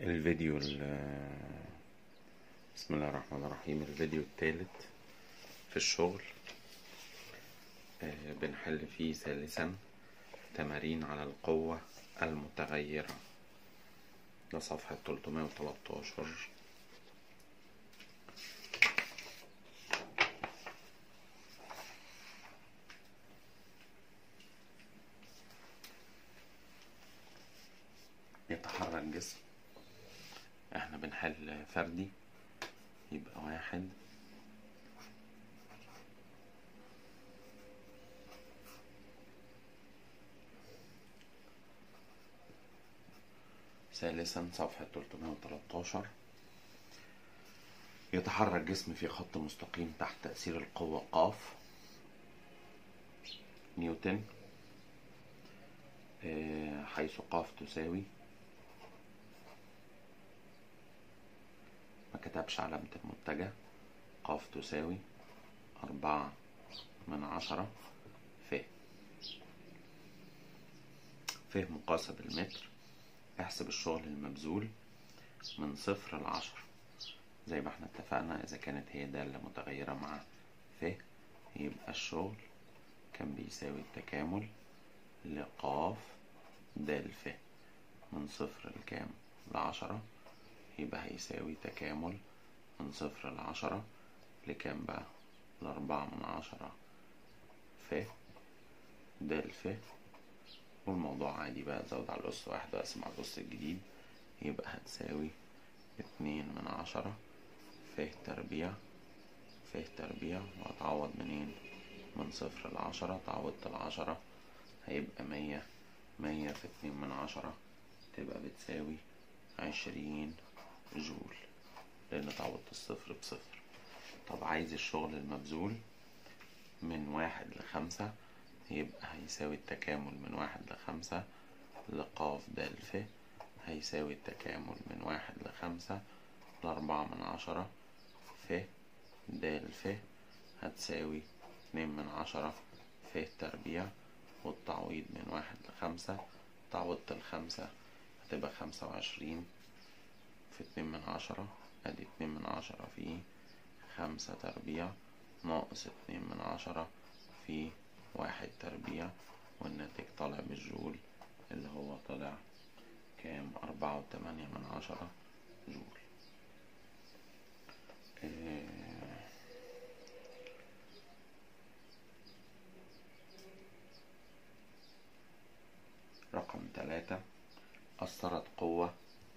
الفيديو ال- بسم الله الرحمن الرحيم الفيديو الثالث في الشغل آه، بنحل فيه ثالثا تمارين على القوة المتغيرة ده صفحة 313 يتحرك جسم احنا بنحل فردي يبقى واحد ثالثا صفحة 313 يتحرك جسم في خط مستقيم تحت تأثير القوة قاف نيوتن آه، حيث قاف تساوي ما كتبش علامة المتجه قاف تساوي أربعة من عشرة ف ف مقاسة بالمتر احسب الشغل المبذول من صفر لعشرة زي ما احنا اتفقنا إذا كانت هي دالة متغيرة مع ف يبقى الشغل كان بيساوي التكامل لقاف دال ف من صفر لكام لعشرة يبقى هيساوي تكامل من صفر لعشرة لكام بقى لأربعة من عشرة ف دال ف والموضوع عادي بقى زود على الأس واحد وأقسم على الأس الجديد يبقى هتساوي اتنين من عشرة ف تربيع ف تربيع وهتعوض منين من صفر لعشرة تعوضت العشرة هيبقى مية مية في اتنين من عشرة تبقى بتساوي عشرين جول لأن تعوضت الصفر بصفر طب عايز الشغل المبذول من واحد لخمسة يبقى هيساوي التكامل من واحد لخمسة لقاف دال ف هيساوي التكامل من واحد لخمسة لأربعة من عشرة ف دال ف هتساوي اتنين من عشرة ف تربيع والتعويض من واحد لخمسة تعوضت الخمسة هتبقى خمسة وعشرين في اتنين من عشرة ادي اتنين من عشرة في خمسة تربيع ناقص اتنين من عشرة في واحد تربيع والناتج طالع بالجول اللي هو طلع كام أربعة وتمانية من عشرة جول آه، رقم تلاتة أثرت قوة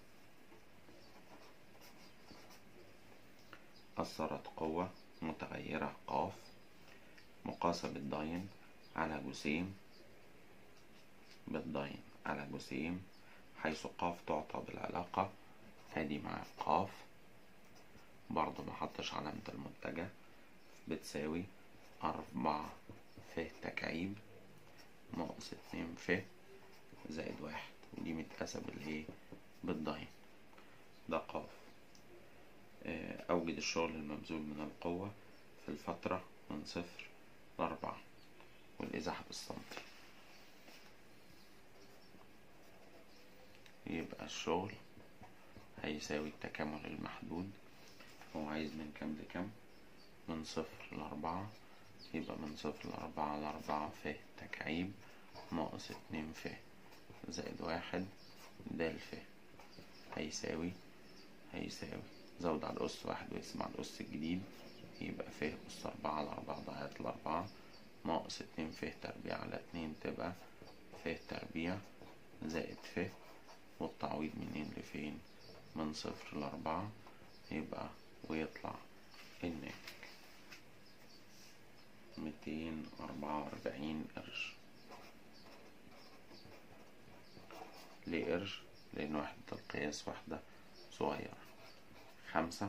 أثرت قوة متغيرة قاف مقاسة بالداين على جسيم بالداين على جسيم حيث قاف تعطى بالعلاقة ادي مع قاف برضه محطش علامة المتجه بتساوي أربعة ف تكعيب ناقص اتنين ف زائد واحد ودي متقاسة بالايه بالداين ده قاف آه، أوجد الشغل المبذول من القوة في الفترة من صفر لأربعة والإزاحة بالسنتي يبقى الشغل هيساوي التكامل المحدود هو عايز من كام لكام من صفر لأربعة يبقى من صفر لأربعة لأربعة ف تكعيب ناقص اتنين ف زائد واحد دال ف هيساوي هيساوي زود على الأس واحد ويقسم على الأس الجديد يبقى ف أس أربعة على أربعة ضاعت الأربعة ناقص اتنين ف تربيع على اتنين تبقى ف تربيع زائد ف والتعويض منين لفين من صفر لأربعة يبقى ويطلع الناتج ميتين أربعة وأربعين قرش ليه قرش؟ لأن وحدة القياس وحدة صغيرة خمسة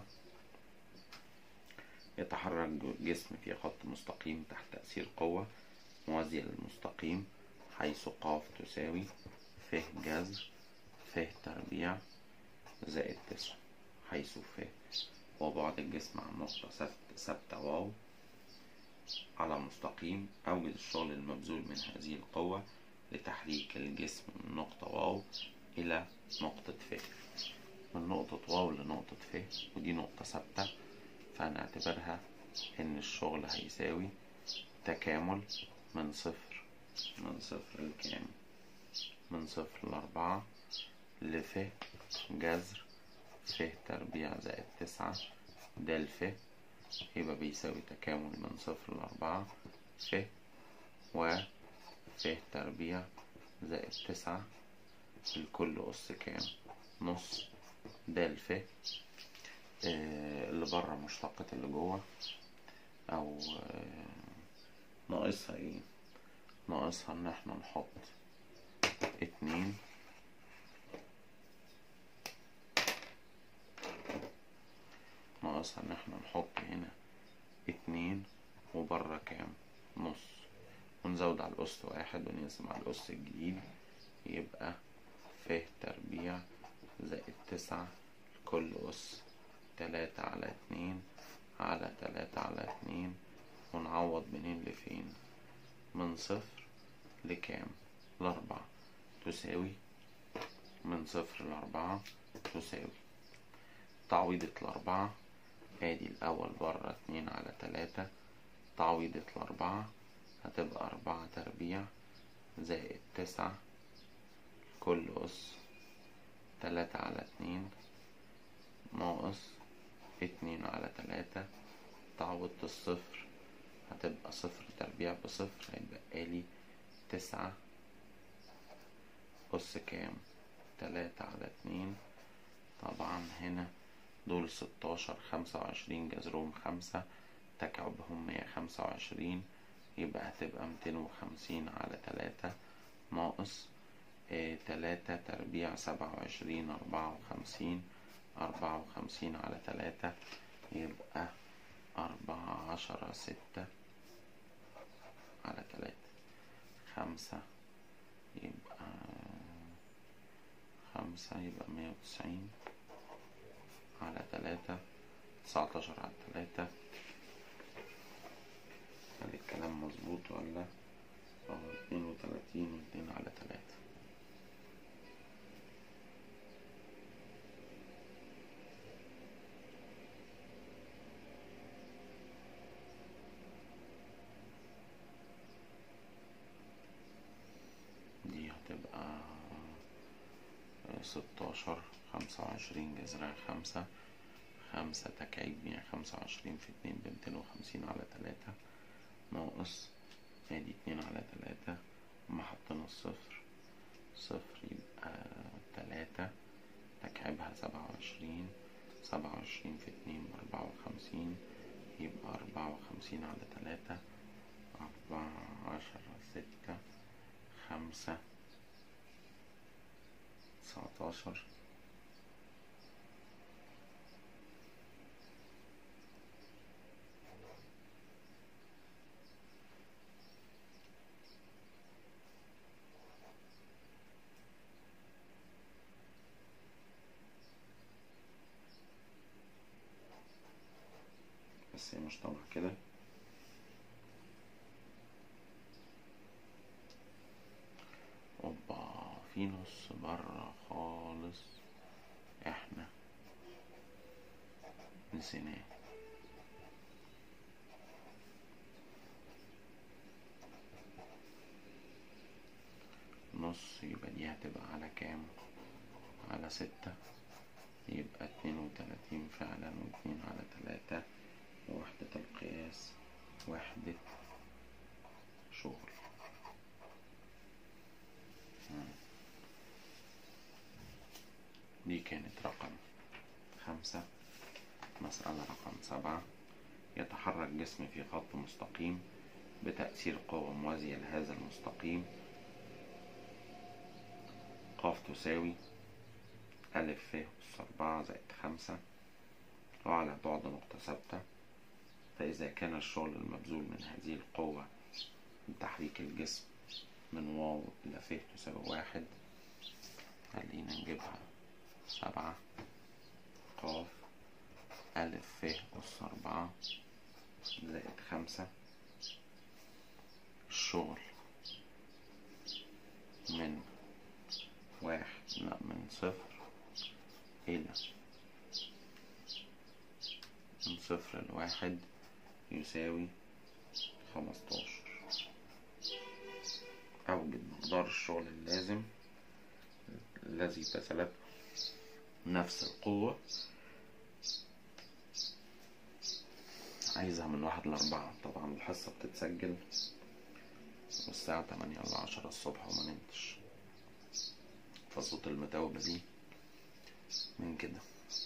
يتحرك جسم في خط مستقيم تحت تأثير قوة موازية للمستقيم حيث قاف تساوي ف جذر ف تربيع زائد تسعة حيث ف وبعد الجسم عن نقطة ثابت- ثابتة واو على مستقيم أوجد الشغل المبذول من هذه القوة لتحريك الجسم من نقطة واو إلى نقطة ف من نقطة واو لنقطة ف ودي نقطة ثابتة فهنعتبرها إن الشغل هيساوي تكامل من صفر من صفر لكام من صفر لأربعة لف جذر ف تربيع زائد تسعة ده الف يبقى بيساوي تكامل من صفر لأربعة ف و ف تربيع زائد تسعة الكل أس كام نص ده الف آه اللي بره مشتقة اللي جوه أو آه ناقصها ايه ناقصها ان احنا نحط اتنين ناقصها ان احنا نحط هنا اتنين وبره كام نص ونزود على الأس واحد ونقسم على الأس الجديد يبقى ف تربيع زائد تسعة كل أس تلاتة على اتنين على تلاتة على اتنين ونعوض منين لفين من صفر لكام لأربعة تساوي من صفر لأربعة تساوي تعويضة الأربعة ادي الأول بره اتنين على تلاتة تعويضة الأربعة هتبقى أربعة تربيع زائد تسعة كل أس تلاتة على اتنين ناقص اتنين على تلاتة تعوضت الصفر هتبقى صفر تربيع بصفر هيبقى لي تسعة أس كام تلاتة على اتنين طبعا هنا دول ستاشر خمسة وعشرين جذرهم خمسة تكعبهم مية خمسة وعشرين يبقى هتبقى ميتين وخمسين على تلاتة ناقص اه تلاتة تربيع سبعة وعشرين أربعة وخمسين أربعة وخمسين على تلاتة يبقى أربعة عشرة ستة على تلاتة خمسة يبقى خمسة يبقى مية وتسعين على تلاتة تسعتاشر على تلاتة هل الكلام مظبوط ولا اه اتنين وتلاتين واتنين على تلاتة دي هتبقى ستاشر خمسة وعشرين جذرها خمسة خمسة تكعيب مية خمسة وعشرين في اتنين بمتين وخمسين على تلاتة ناقص ادي اتنين على تلاتة اما حطينا الصفر صفر يبقى تلاتة تكعيبها سبعة وعشرين سبعة وعشرين في اتنين بأربعة وخمسين يبقى أربعة وخمسين على تلاتة أربعة عشرة ستة خمسة تسعتاشر بس هي مش طالعة كده اوبا في نص برا خالص احنا نسيناه نص يبقى دي هتبقى على كام على ستة يبقى اتنين وتلاتين فعلا واتنين على تلاتة وحدة القياس وحدة شغل دي كانت رقم خمسة مسألة رقم سبعة يتحرك جسم في خط مستقيم بتأثير قوة موازية لهذا المستقيم قاف تساوي ألف ف أس أربعة زائد خمسة وعلى بعد نقطة ثابتة فإذا كان الشغل المبذول من هذه القوة لتحريك الجسم من واو إلى ف تساوي واحد خلينا نجيبها سبعة قاف ألف ف أس أربعة زائد خمسة الشغل من واحد لا من صفر إلى من صفر لواحد يساوي خمستاشر أوجد مقدار الشغل اللازم الذي بذلته نفس القوة عايزها من واحد لأربعة طبعا الحصة بتتسجل والساعة تمانية إلا عشرة الصبح وما نمتش فصوت المتوبة دي من كده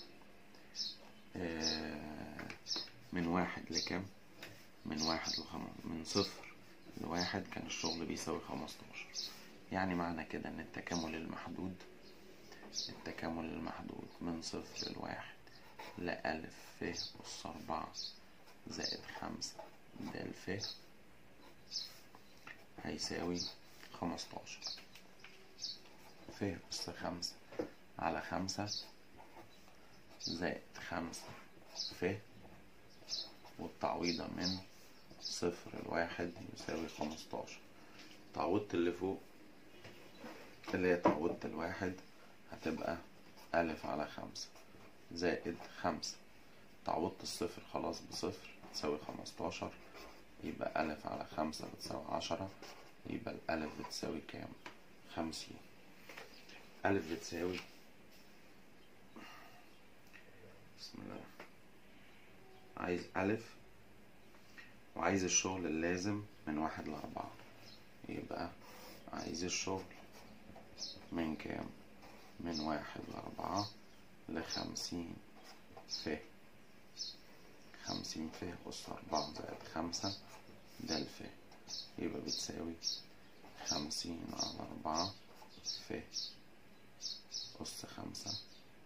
آه، من واحد لكام من واحد لخم... من صفر لواحد كان الشغل بيساوي خمستاشر يعني معنى كده ان التكامل المحدود التكامل المحدود من صفر لواحد لألف ف أس أربعة زائد خمسة د ف هيساوي خمستاشر ف أس خمسة على خمسة زائد خمسة ف والتعويضة من صفر لواحد يساوي خمستاشر تعويضة اللي فوق اللي هي تعويضة الواحد هتبقى ألف على خمسة زائد خمسة تعويضة الصفر خلاص بصفر تساوي خمستاشر يبقى ألف على خمسة بتساوي عشرة يبقى الألف بتساوي كام؟ خمسين ألف بتساوي بسم الله عايز ألف وعايز الشغل اللازم من واحد لأربعة يبقى عايز الشغل من كام؟ من واحد لأربعة لخمسين ف خمسين ف أس أربعة زائد خمسة ده الف يبقى بتساوي خمسين على أربعة ف أس خمسة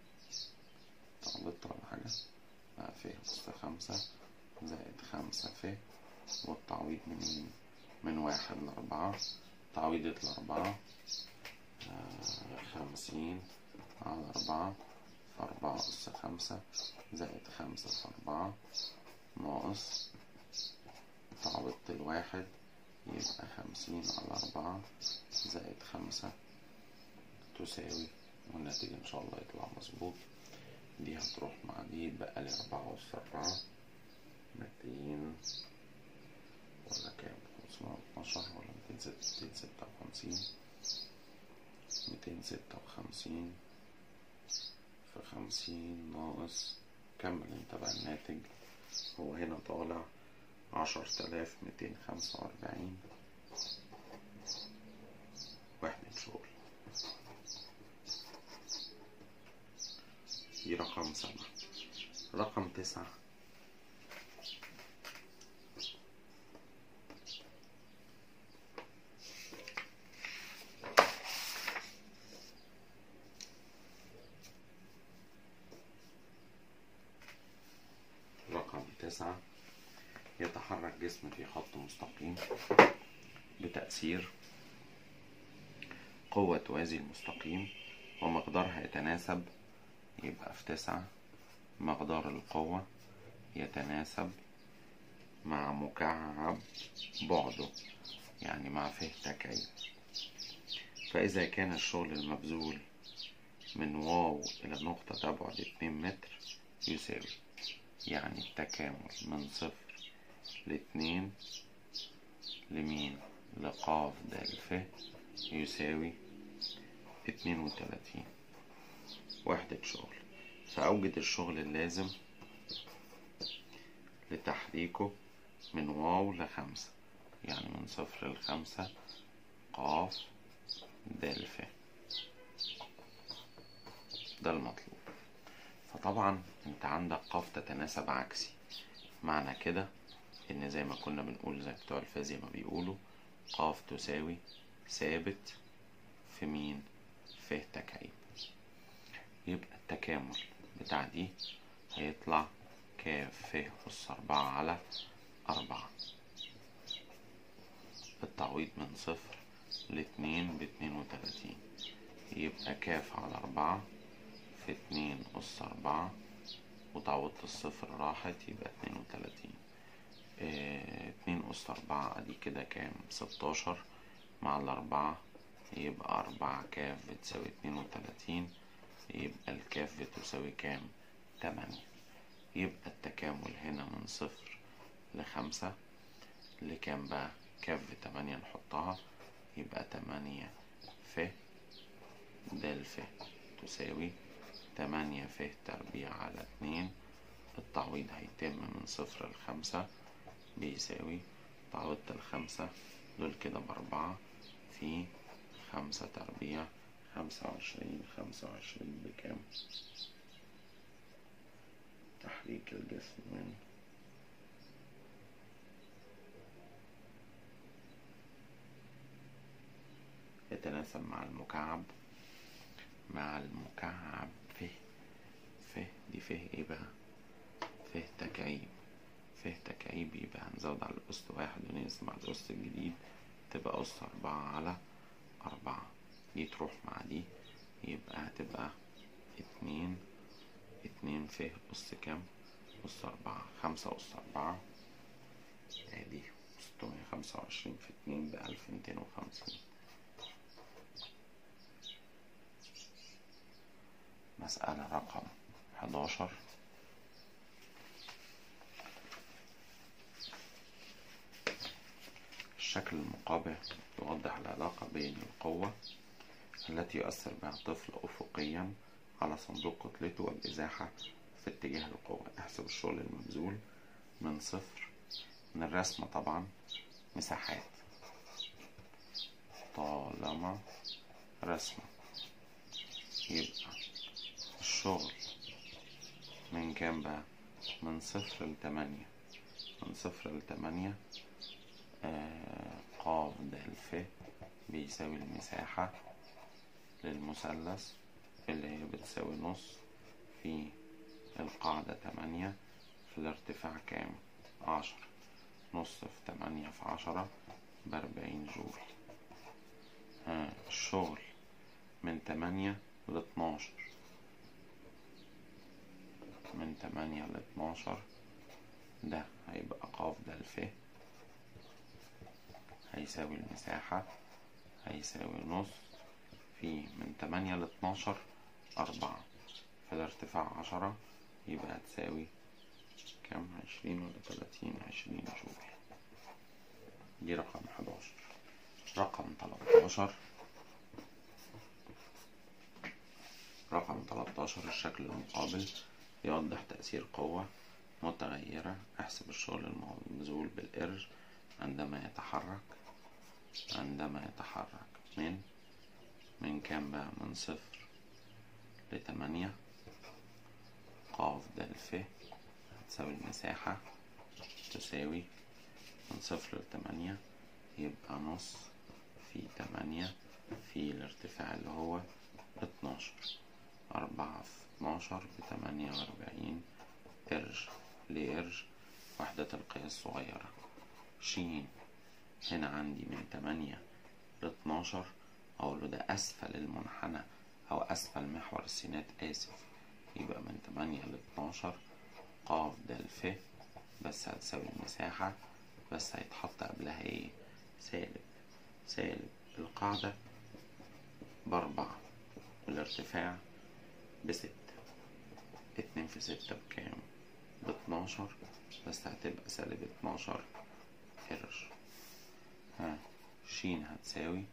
غلطت ولا حاجة لا ف أس خمسة زائد خمسة ف والتعويض منين من واحد لأربعة تعويضة الأربعة آه، خمسين على أربعة في أربعة أس خمسة زائد خمسة في أربعة ناقص تعويضة الواحد يبقى خمسين على أربعة زائد خمسة تساوي والنتيجة إن شاء الله يطلع مظبوط دي هتروح مع دي يبقى لي أربعة أس أربعة ميتين ولا كام خمسمية واتناشر ولا ميتين ستة وخمسين ميتين ستة وخمسين في خمسين ناقص كمل انت بقى الناتج هو هنا طالع عشر تلاف ميتين خمسة وأربعين وحدة شغل دي رقم سبعة رقم تسعة رقم تسعة يتحرك جسم في خط مستقيم بتأثير قوة توازي المستقيم ومقدارها يتناسب يبقى في تسعة مقدار القوة يتناسب مع مكعب بعده يعني مع فه تكعيب فإذا كان الشغل المبذول من واو إلى نقطة تبعد اتنين متر يساوي يعني التكامل من صفر لاتنين لمين لقاف د ف يساوي اتنين وتلاتين وحدة شغل فأوجد الشغل اللازم لتحريكه من واو لخمسة يعني من صفر لخمسة قاف د ف ده المطلوب فطبعا انت عندك قاف تتناسب عكسي معنى كده ان زي ما كنا بنقول زي بتوع الفيزياء ما بيقولوا قاف تساوي ثابت في مين ف تكعيب يبقى التكامل بتاع دي هيطلع كاف ف أس أربعة على أربعة التعويض من صفر لاتنين باتنين وتلاتين يبقى كاف على أربعة في اتنين أس أربعة وتعوضت الصفر راحت يبقى اتنين وتلاتين اه اتنين أس أربعة أدي كده كام ستاشر مع الأربعة يبقى أربعة كاف بتساوي اتنين وتلاتين يبقى الكاف كاف بتساوي كام تمانية يبقى التكامل هنا من صفر لخمسة لكام بقى كاف بتمانية نحطها يبقى تمانية ف د ف تساوي تمانية ف تربيع على اتنين التعويض هيتم من صفر لخمسة بيساوي تعوضت الخمسة دول كده بأربعة في خمسة تربيع خمسة وعشرين خمسة وعشرين بكام تحريك الجسم من يتناسب مع المكعب مع المكعب ف ف دي ف ايه بقى ف تكعيب ف تكعيب يبقى هنزود على الأس واحد ونقسم على الأس الجديد تبقى أس أربعة على أربعة دي تروح مع دي يبقى هتبقى اتنين اتنين ف أس كام أس أربعة خمسة أس أربعة ادي ستمية خمسة وعشرين في اتنين بألف ميتين وخمسين مسألة رقم حداشر الشكل المقابل يوضح العلاقة بين القوة التي يؤثر بها الطفل أفقيا على صندوق كتلته والإزاحة في اتجاه القوة احسب الشغل المبذول من صفر من الرسمة طبعا مساحات طالما رسمة يبقى الشغل من كام بقى من صفر لتمانية من صفر لتمانية آه قاف د ف بيساوي المساحة للمثلث اللي هي بتساوي نص في القاعدة تمانية في الارتفاع كام عشرة نص في تمانية في عشرة بأربعين جول آه الشغل من تمانية لاتناشر من تمانية لاتناشر ده هيبقى قاف د الف هيساوي المساحة هيساوي نص في من تمانية لاتناشر أربعة في الارتفاع عشرة يبقى هتساوي كام عشرين ولا تلاتين عشرين جول دي رقم حداشر رقم تلاتاشر رقم 13 الشكل المقابل يوضح تأثير قوة متغيرة احسب الشغل المبذول بالإرج عندما يتحرك عندما يتحرك من من كام بقى من صفر لتمانية قاف د الف هتساوي المساحة تساوي من صفر لتمانية يبقى نص في تمانية في الارتفاع اللي هو اتناشر أربعة في اتناشر بتمانية وأربعين إرج لإرج وحدة القياس صغيرة شين هنا عندي من تمانية لاتناشر أقول له ده أسفل المنحنى أو أسفل محور السينات آسف يبقى من تمانية لاتناشر قاف د الف بس هتساوي المساحة بس هيتحط قبلها ايه سالب سالب القاعدة بأربعة والارتفاع بستة اتنين في ستة بكام باتناشر بس هتبقى سالب اتناشر قرش ها شين هتساوي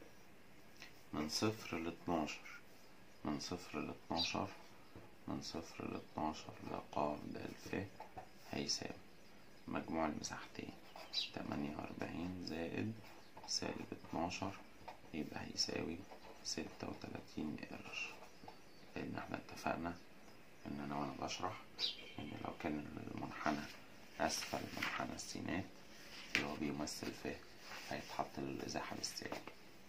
من صفر لاتناشر من صفر لاتناشر من صفر لاتناشر لقاف د الف هيساوي مجموع المساحتين تمانية وأربعين زائد سالب اتناشر يبقى هيساوي ستة وتلاتين قرش لأن احنا اتفقنا إن أنا وأنا بشرح إن لو كان المنحنى أسفل منحنى السينات اللي هو بيمثل فيه هيتحط له الإزاحة بالسالب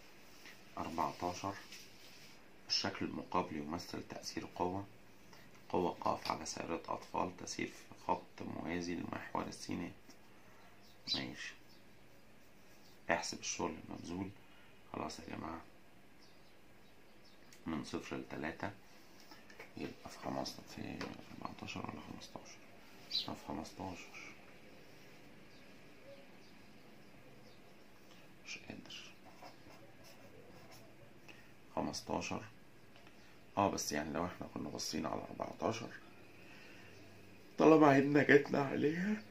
أربعتاشر الشكل المقابل يمثل تأثير قوة قوة قاف على سيارة أطفال تسير في خط موازي لمحور السينات ماشي احسب الشغل المبذول خلاص يا جماعة من صفر لتلاتة يبقى في خمسة في أربعتاشر ولا خمستاشر طب في خمستاشر مش قادر خمستاشر اه بس يعني لو احنا كنا باصين على 14 طالما عيننا جاتنا عليها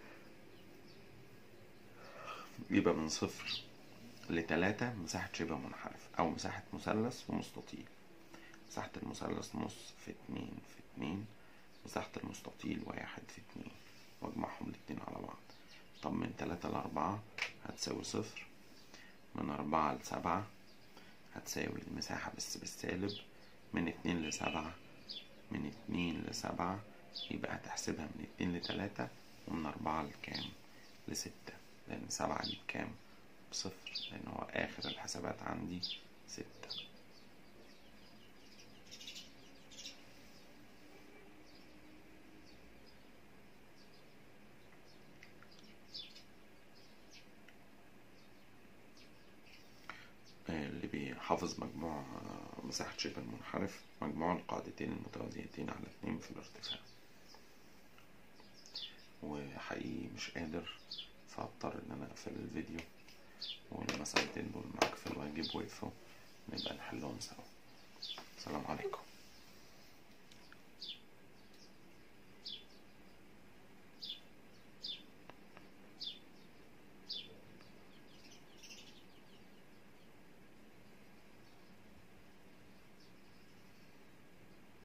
يبقى من صفر لتلاتة مساحة شبه منحرف أو مساحة مثلث ومستطيل مساحة المثلث نص في اتنين في اتنين مساحة المستطيل واحد في اتنين واجمعهم الاتنين على بعض طب من تلاتة لأربعة هتساوي صفر من أربعة لسبعة هتساوي المساحة بس بالسالب من اتنين لسبعة من اتنين لسبعة يبقى هتحسبها من اتنين لتلاتة ومن أربعة لكام لستة لأن سبعة دي بكام بصفر لأن هو آخر الحسابات عندي ستة اللي بيحافظ مجموع آه، مساحة شبه المنحرف مجموع القاعدتين المتوازيتين على اتنين في الارتفاع وحقيقي مش قادر فاضطر ان انا اقفل الفيديو والمسألتين دول معاك في الواجب وقفوا نبقى نحلهم سوا السلام عليكم